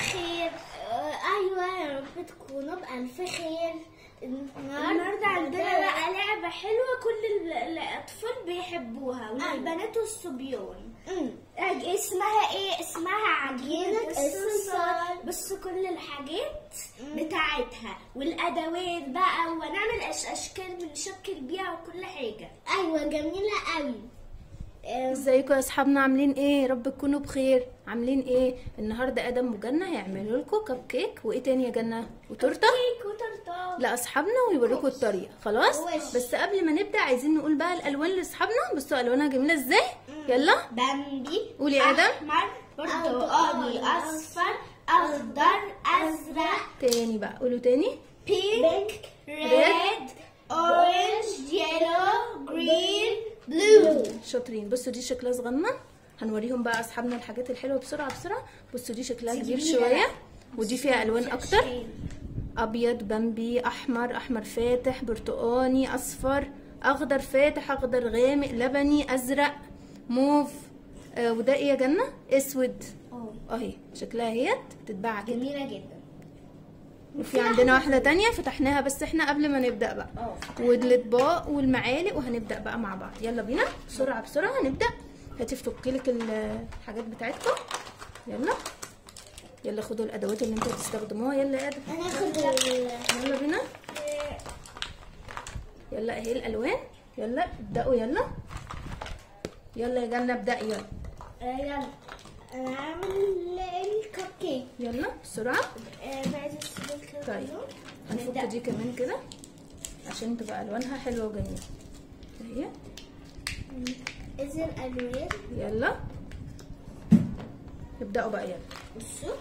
بخير آه، ايوه يا رب تكونوا بألف خير النهارده عندنا بقى لعبة حلوة كل ال- الأطفال بيحبوها والبنات والصبيان أمم. أج- اسمها ايه؟ اسمها عجينة عجينة الصلصال. الصلصال بص كل الحاجات بتاعتها والأدوات بقى ونعمل أش أشكال بنشكل بيها وكل حاجة ايوه جميله قوي آه، ازيكم يا اصحابنا عاملين ايه رب تكونوا بخير عاملين ايه النهارده ادم وجنة هيعملوا لكم كب كيك وايه تاني يا جنة وتورته كيك وتورته لاصحابنا ويوريكم الطريقه خلاص وش. بس قبل ما نبدا عايزين نقول بقى الالوان لاصحابنا بصوا الوانها جميله ازاي يلا بامبي قولي يا آدم. أحمر برتقالي أصفر أخضر أزرق تاني بقى قولوا تاني pink, red, orange, yellow, green, blue. شاطرين بصوا دي شكلها صغنن هنوريهم بقى اصحابنا الحاجات الحلوه بسرعه بسرعه بصوا دي شكلها كبير كبيرة. شويه ودي فيها الوان اكتر ابيض بمبي احمر احمر فاتح برتقاني اصفر اخضر فاتح اخضر غامق لبني ازرق موف آه وده ايه يا جنه اسود اه اهي شكلها اهيت تتباع كده جميلة جدا وفي عندنا واحده تانية فتحناها بس احنا قبل ما نبدا بقى اه والاطباق والمعالق وهنبدا بقى مع بعض يلا بينا بسرعه بسرعه هنبدا هاتي فكي لك الحاجات بتاعتكم يلا يلا خدوا الادوات اللي انتوا بتستخدموها يلا يا ادم انا هاخد ال- يلا بينا يلا اهي الالوان يلا ابداوا يلا يلا يا جنة ابدأ يلا آه، يلا انا هعمل الكب كيك يلا بسرعة آه، عايزة تسيب الكلام طيب كله؟ هنفك نبدأ. دي كمان كده عشان تبقى الوانها حلوة وجميلة اهي اذن الوان يلا ابدأوا بقى يلا بصوا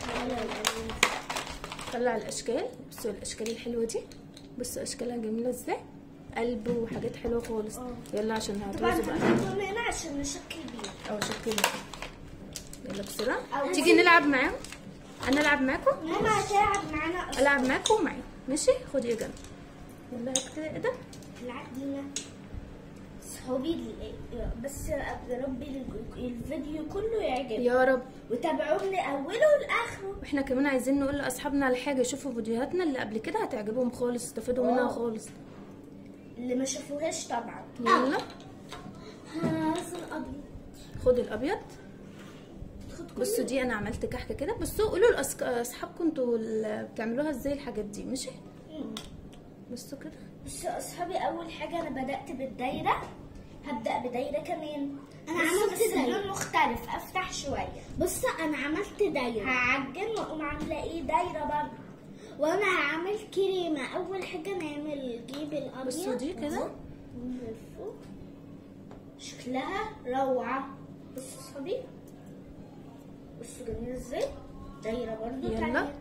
طلع الاشكال بصوا الاشكال الحلوة دي بصوا اشكالها جميلة ازاي قلب وحاجات حلوة خالص يلا عشان طبعا هتوزوا بقى هنحطهم هنا عشان نشكل بيه او شكل يلا بسرعة أو- تيجي نلعب معاهم انا العب معاكم ماما هتلعب معانا أصلا العب معاكم ومعايا ماشي خدي يا جنة يلا هات كده ايه ده العجينة صحابي ال- بس يا ربي ال- الفيديو كله يعجبكم يا رب وتابعوه من اوله لاخره واحنا كمان عايزين نقول لاصحابنا على حاجه يشوفوا فيديوهاتنا اللي قبل كده هتعجبهم خالص يستفادوا منها آه. خالص اللي ما شافوهاش طبعا يلا هذا الابيض خد الابيض بصوا دي انا عملت كحكه كده بصوا قولوا لأص- لاصحابكم انتوا ال- بتعملوها ازاي الحاجات دي ماشي بصوا كده بس يا اصحابي اول حاجه انا بدات بالدايره هبدا بدايره كمان أنا بس- عملت بس دايرة. لون مختلف افتح شويه بص انا عملت دايره هعجن واقوم عامله ايه دايره برضه وانا هعمل كريمه اول حاجه نعمل جيب الابيض بصوا دي كده ونلفه. شكلها روعه بصوا يا اصحابي بصوا جميل ازاي دايره برضه يلا. تانية.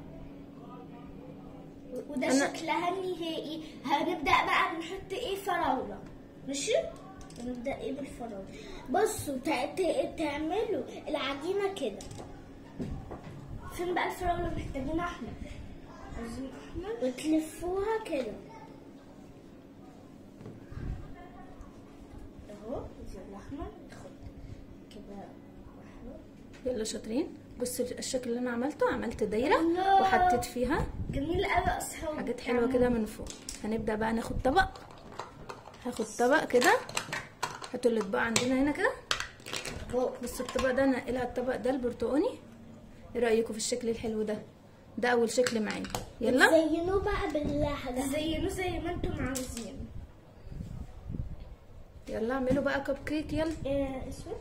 وده أنا- شكلها النهائي هنبدا بقى نحط ايه فراوله ماشي نبدا ايه بالفراوله بصوا تع- ت- تعملوا العجينه كده فين بقى الفراوله محتاجين احمر عايزين احمر وتلفوها كده اهو زي الاحمر ناخد كده واحده يلا شاطرين بصوا الشكل اللي انا عملته عملت دايره الله. وحطيت فيها جميل قوي يا اصحابي حاجات حلوه كده من فوق هنبدا بقى ناخد طبق هاخد طبق كده هاتوا الاطباق عندنا هنا كده فوق بصوا الطبق ده نقلها الطبق ده البرتقاني ايه رايكم في الشكل الحلو ده ده اول شكل معانا يلا زينوه بقى بالحاجه زينوا زي ما انتم عاوزين يلا اعملوا بقى كب كيك يلا ايه اسود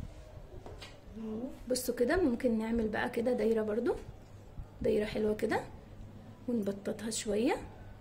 بصوا كده ممكن نعمل بقى كده دايره برضو دايره حلوه كده ونبططها شويه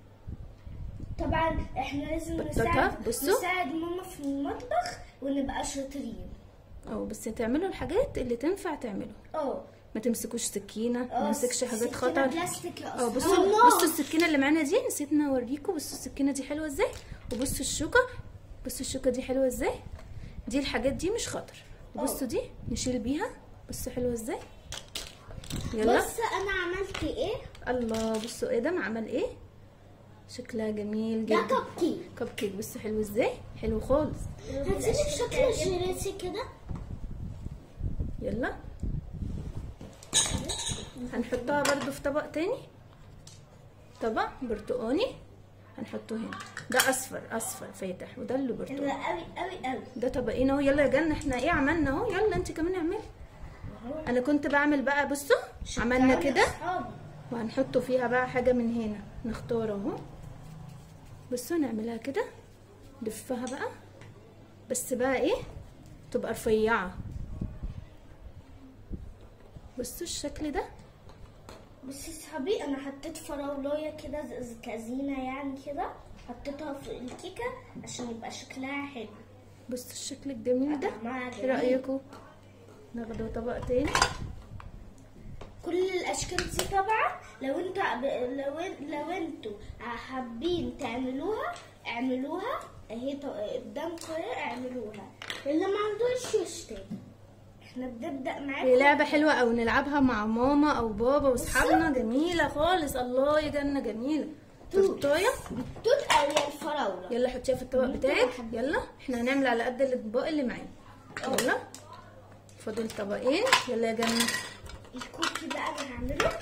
طبعا احنا لازم بطاطا، نساعد بصوا. نساعد ماما في المطبخ ونبقى شاطرين اه بس تعملوا الحاجات اللي تنفع تعملوا اه ما تمسكوش سكينه ما اه، نمسكش حاجات سكينة خطر بلاستيك يا اه أصحابي. بصوا الله. بصوا السكينه اللي معانا دي نسيت اوريكم بصوا السكينه دي حلوه ازاي وبصوا الشوكه بصوا الشوكه دي حلوه ازاي دي الحاجات دي مش خطر وبصوا دي نشيل بيها بصوا حلوه ازاي يلا بص انا عملت ايه الله بصوا ادم عمل ايه شكلها جميل ده جدا كب كيك كب كيك بصوا حلو ازاي حلو خالص هتسيبي شكل الجيلاتي كده يلا هنحطها برضو في طبق تاني طبق برتقاني هنحطه هنا ده اصفر اصفر فاتح وده اللي حلوة برتقاني قوي قوي قوي ده طبقين اهو يلا يا جنة احنا ايه عملنا اهو يلا انت كمان اعملي انا كنت بعمل بقى بصوا عملنا كده وهنحطه فيها بقى حاجة من هنا نختار اهو بصوا نعملها كده نلفها بقى بس بقى ايه تبقى رفيعة بصوا الشكل ده بس يا صحابي انا حطيت فراولايه كده ز- ز- كزينه يعني كده حطيتها في الكيكه عشان يبقى شكلها حلو بصوا الشكل الجميل ده طعمها ايه جميل. رأيكم ناخده طبق تاني كل الاشكال دي طبعا لو انت لو ان- لو انتوا حابين تعملوها اعملوها اهي ط- قدامكم اهي اعملوها اللي ما عندوش يشتري احنا بنبدا هي معاكم لعبة حلوة او نلعبها مع ماما او بابا واصحابنا جميلة خالص الله يا جنة جميلة تورتاية توت او يا الفراوله يلا حطيها في الطبق بتاعك يلا احنا هنعمل على قد الاطباق اللي معانا يلا فاضل طبقين يلا يا جنة الكوكي بقى انا هعمله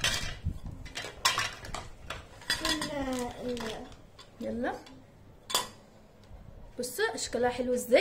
ال- ال- يلا بصوا اشكالها حلو ازاي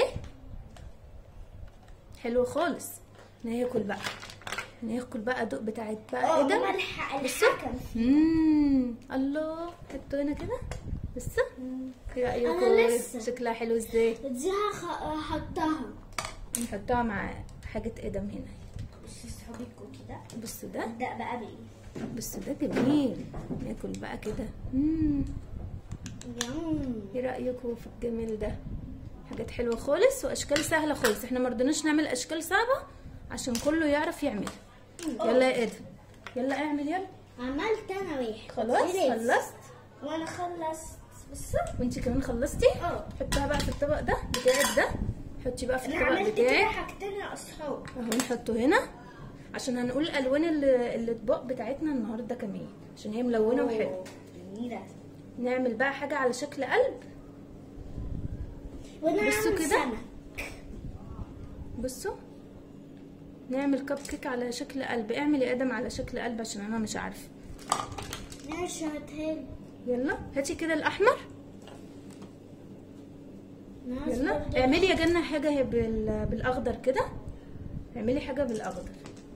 حلو خالص ناكل بقى ناكل بقى دوق بتاعت بقى اه ايه ده ماما الح- بصوا الحكم امم الله حطوا هنا كده بصوا ايه أنا رايكم لسه. شكلها حلو ازاي دي هخ- هحطها نحطها مع حاجه ادم هنا بصي يا صحابي الكوكي ده بصوا ده ابدا بقى بايه بصوا ده جميل ناكل بقى كده امم يوم ايه رايكم في الجميل ده حاجات حلوه خالص واشكال سهله خالص احنا ما رضيناش نعمل اشكال صعبه عشان كله يعرف يعملها يلا يا ادم يلا اعمل يلا عملت انا واحد خلاص خلاص. خلصت وانا خلصت بص وانت كمان خلصتي اه حطها بقى في الطبق ده بتاعك ده حطي بقى في انا الطبق عملت كده بتاعك حاجتين يا اصحاب اهو نحطه هنا عشان هنقول الوان ال- الاطباق بتاعتنا النهارده كمان عشان هي ملونه وحلوه أوه، جميله نعمل بقى حاجه على شكل قلب وانا بصوا عامل كده. سمك بصوا نعمل كب كيك على شكل قلب اعمل يا ادم على شكل قلب عشان انا مش عارفه ماشي هتهل يلا هاتي كده الاحمر ناس يلا برضه- اعملي يا جنة حاجة هي بال... بالاخضر كده اعملي حاجة بالاخضر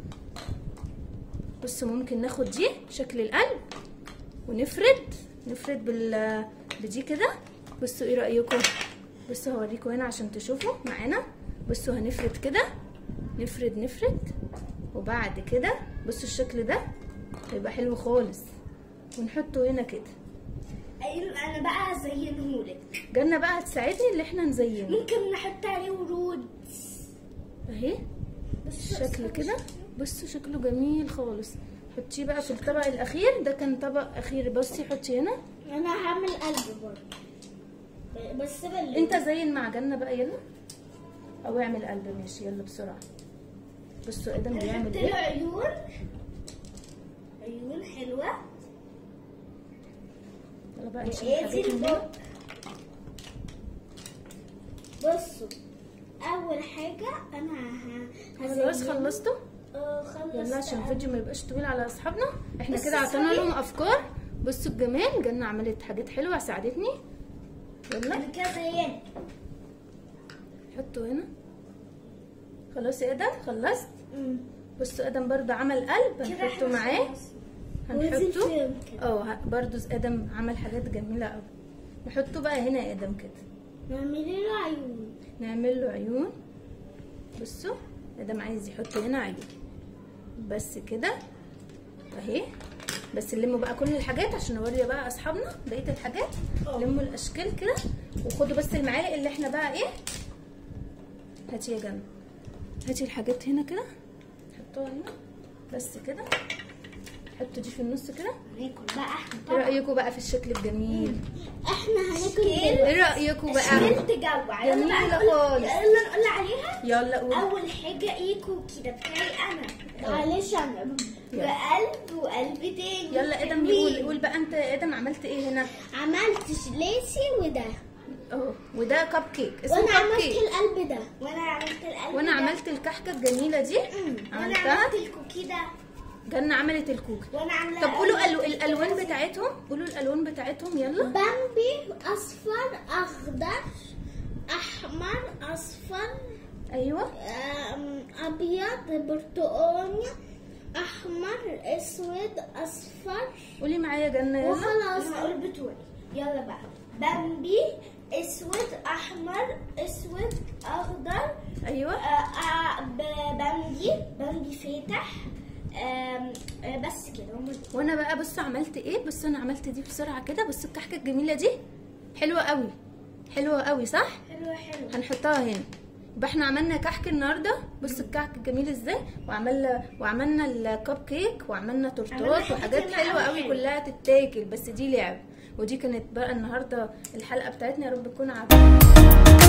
بصوا ممكن ناخد دي شكل القلب ونفرد نفرد بال بدي كده بصوا ايه رأيكم بصوا هوريكم هنا عشان تشوفوا معانا بصوا هنفرد كده نفرد نفرد وبعد كده بصوا الشكل ده هيبقى حلو خالص ونحطه هنا كده أيوة، انا بقى هزينهولك جنة بقى هتساعدني اللي احنا نزينه ممكن نحط عليه ورود اهي شكل كده بصوا شكله جميل خالص حطيه بقى في الطبق الاخير ده كان طبق اخير بصي حطي هنا انا هعمل قلب برضه بس بال انت زين مع جنة بقى يلا او اعمل قلب ماشي يلا بسرعة بصوا ادم بيعمل نحط له ايه عيون عيون حلوه يلا بقى نشيل ايه الحاجات دي من هنا البوك بصوا اول حاجه انا ه- خلاص هزينه. خلصتوا اه خلصت يلا عشان الفيديو ما يبقاش طويل على اصحابنا احنا بس كده عطينا صحيح. لهم افكار بصوا الجمال جنة عملت حاجات حلوة ساعدتني يلا انا كده زينت حطوا هنا خلاص يا ادم خلصت أمم. بصوا ادم برضه عمل قلب كده هنحطه احنا معاه خلاص. ودي هنحطه الفيلم كده. اه ه- برضه ادم عمل حاجات جميله قوي نحطه بقى هنا يا ادم كده نعملي له عيون نعمل له عيون بصوا ادم عايز يحط هنا عيون بس كده اهي بس نلموا بقى كل الحاجات عشان نوري بقى اصحابنا بقيه الحاجات لموا الاشكال كده وخدوا بس المعالق اللي احنا بقى ايه هاتي يا جنة هاتي الحاجات هنا كده حطوها هنا بس كده حطوا دي في النص كده ناكل بقى احنا ايه طبعا رايكم بقى في الشكل الجميل احنا هناكل ايه رايكم بقى اشكال تجوع يلا جميلة بقى نقول خالص. يلا نقول عليها يلا قول اول حاجه ايه كوكي ده بتاعي انا معلش انا يلا. وقلب وقلب تاني يلا ادم يقول قول بقى انت يا ادم عملت ايه هنا عملت ليسي وده اهو وده كب كيك اسمه وانا كب عملت كيك القلب ده وانا عملت القلب وانا ده. عملت الكحكه الجميله دي وانا عملتها عملت الكوكي ده جنة عملت الكوكا وانا عامله طب قولوا الو... الالوان بتاعتهم قولوا الالوان بتاعتهم يلا بامبي اصفر اخضر احمر اصفر ايوه أم، ابيض برتقاني احمر اسود اصفر قولي معايا جنة يلا وخلاص انا هقول بتوعي يلا بقى بامبي اسود احمر اسود اخضر ايوه آه، آه، ب- بامبي بامبي فاتح آم، آه، بس كده هم دول. وانا بقى بص عملت ايه بص انا عملت دي بسرعه كده بص الكحكه الجميله دي حلوه قوي حلوه قوي صح حلوه حلوه هنحطها هنا يبقى احنا عملنا كحك النهارده بص الكحك جميل ازاي وعملنا وعملنا الكب كيك وعملنا عملنا تورتات حاجات وحاجات ياما حلوه قوي قوي حلوة. كلها تتاكل بس دي لعب ودي كانت بقى النهارده الحلقه بتاعتنا يا رب تكون عجبتكم